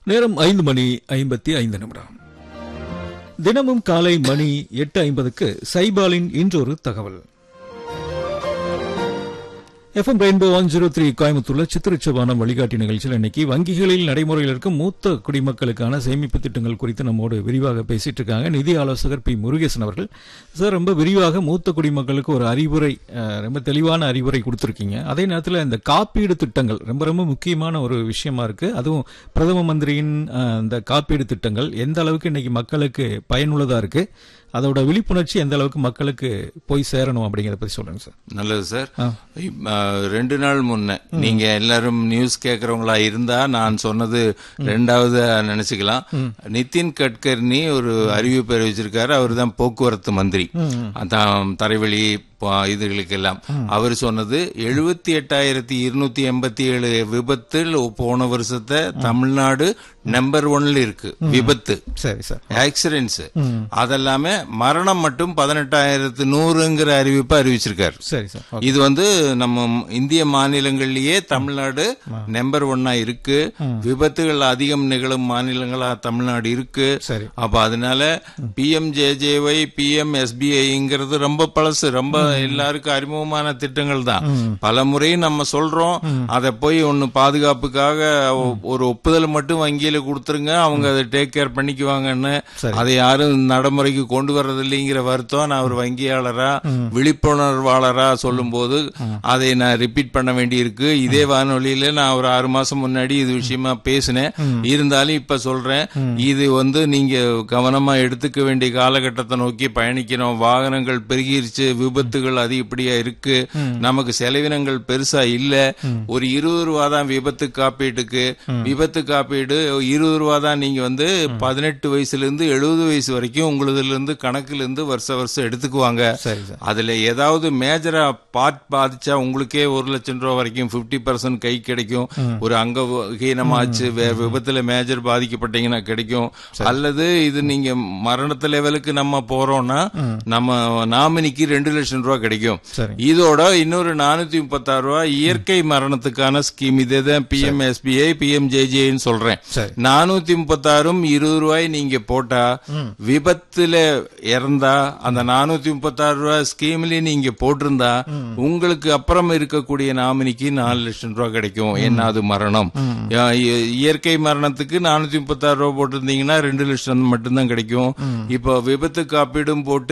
நேரம் ஐந்து மணி ஐம்பத்தி ஐந்து நிமிடம் தினமும் காலை மணி எட்டு ஐம்பதுக்கு சைபாலின் இன்றொரு தகவல் FM rainbow one zero three கோயம்புத்தூர்ல சித்திரச்சவானம் வழிகாட்டி நிகழ்ச்சியில் இன்னைக்கு வங்கிகளில் நடைமுறையில் இருக்கும் மூத்த குடிமக்களுக்கான சேமிப்பு திட்டங்கள் குறித்து நம்மோடு விரிவாக பேசிட்டு இருக்காங்க நிதி ஆலோசகர் பி முருகேசன் அவர்கள் சார் ரொம்ப விரிவாக மூத்த குடிமக்களுக்கு ஒரு அறிவுரை அஹ், ரொம்ப தெளிவான அறிவுரை கொடுத்துருக்கீங்க அதே நேரத்தில் இந்த காப்பீடு திட்டங்கள் ரொம்ப ரொம்ப முக்கியமான ஒரு விஷயமா இருக்கு அதுவும் பிரதம மந்திரியின் அஹ், இந்த காப்பீடு திட்டங்கள் எந்த அளவுக்கு இன்னைக்கு மக்களுக்கு பயனுள்ளதா இருக்கு அதோட விழிப்புணர்ச்சி எந்த அளவுக்கு மக்களுக்கு போய் சேரணும் அப்படிங்கறத பத்தி சொல்லுங்க சார் நல்லது சார் ஆ. இப்ப, ரெண்டு நாள் முன்ன நீங்க எல்லாரும் நியூஸ் கேட்கறவங்களா இருந்தா நான் சொன்னது ரெண்டாவது நினைச்சுக்கலாம் நிதின் கட்கர்னி ஒரு அறிவிப்பு அறிவிச்சிருக்காரு அவர் தான் போக்குவரத்து மந்திரி அதான் தரைவழி ப- இதுகளுக்கெல்லாம் அவர் சொன்னது எழுபத்தி எட்டாயிரத்தி இருநூத்தி எண்பத்தி ஏழு விபத்தில் போன வருஷத்தை தமிழ்நாடு நம்பர் ஒன்ல இருக்கு விபத்து சரி சார் ஆக்சிடென்ட்ஸ் அதெல்லாமே மரணம் மட்டும் பதினெட்டாயிரத்து நூறுங்கிற அறிவிப்பு அறிவிச்சிருக்காரு சரி சார் ஓகே. இது வந்து நம்ம இந்திய மாநிலங்கள்லயே தமிழ்நாடு நம்பர் ஒன்னா இருக்கு விபத்துகள் அதிகம் நிகழும் மாநிலங்களா தமிழ்நாடு இருக்கு சரி அப்ப அதனால பிஎம் ஜேஜேஒய் பிஎம் எஸ்பிஐங்கிறது ரொம்ப பழசு ரொம்ப எல்லாருக்கும் அறிமுகமான திட்டங்கள் தான் பல முறை நம்ம சொல்றோம் அதை போய் ஒன்னு பாதுகாப்புக்காக ஒ- ஒரு ஒப்புதல் மட்டும் வங்கியில கொடுத்துருங்க அவங்க அதை டேக் கேர் பண்ணிக்குவாங்கன்னு அதை யாரும் நடைமுறைக்கு கொண்டு வர்றது இல்லைங்கிற வருத்தம் நான் ஒரு வங்கியாளரா விழிப்புணர்வாளரா சொல்லும்போது அதை நான் ரிப்பீட் பண்ண வேண்டியிருக்கு இதே வானொலியில நான் ஒரு ஆறு மாசம் முன்னாடி இது விஷயமா பேசினேன் இருந்தாலும் இப்ப சொல்றேன் இது வந்து நீங்க கவனமா எடுத்துக்க வேண்டிய காலகட்டத்தை நோக்கி பயணிக்கணும் வாகனங்கள் பெருகிருச்சு விபத்துகள் அதிகப்படியா இருக்கு நமக்கு செலவினங்கள் பெருசா இல்ல ஒரு இருபது ரூபா தான் விபத்து காப்பீட்டுக்கு விபத்து காப்பீடு இருபது ரூபா தான் நீங்க வந்து பதினெட்டு வயசுல இருந்து எழுபது வயசு வரைக்கும் உங்களுதுல இருந்து கணக்குல இருந்து வருஷ வருஷம் எடுத்துக்குவாங்க சரி சார் அதுல ஏதாவது மேஜரா பார்ட் பாதிச்சா உங்களுக்கே ஒரு லட்சம் ரூபாய் வரைக்கும் 50% பர்சன்ட் கை கிடைக்கும் ஒரு அங்க ஹீனமாச்சு வேற விபத்துல மேஜர் பாதிக்கப்பட்டீங்கன்னா கிடைக்கும் அல்லது இது நீங்க மரணத்து லெவலுக்கு நம்ம போறோம்னா நம்ம நாமினிக்கு ரெண்டு லட்சம் ரூபாய் கிடைக்கும் சரி இதோட இன்னொரு நானூத்தி முப்பத்தாறு ரூபாய் இயற்கை மரணத்துக்கான ஸ்கீம் இதேதான் பிஎம் எஸ்பிஐ பிஎம் ஜேஜேன்னு சொல்றேன் சரி நானூத்தி முப்பத்தாறும் இருபது ரூபாய் நீங்க போட்டா விபத்துல இறந்தா அந்த நானூத்தி முப்பத்தாறு ரூபாய் ஸ்கீம்ல நீங்க போட்டிருந்தா உங்களுக்கு அப்புறம் இருக்கக்கூடிய நாமினிக்கு நாலு லட்சம் ரூபாய் கிடைக்கும் என்ன அது மரணம் யா- இ- இயற்கை மரணத்துக்கு நானூத்தி முப்பத்தாறு ரூபாய் போட்டிருந்தீங்கன்னா ரெண்டு லட்சம் மட்டும்தான் கிடைக்கும் இப்போ விபத்து காப்பீடும் போட்டு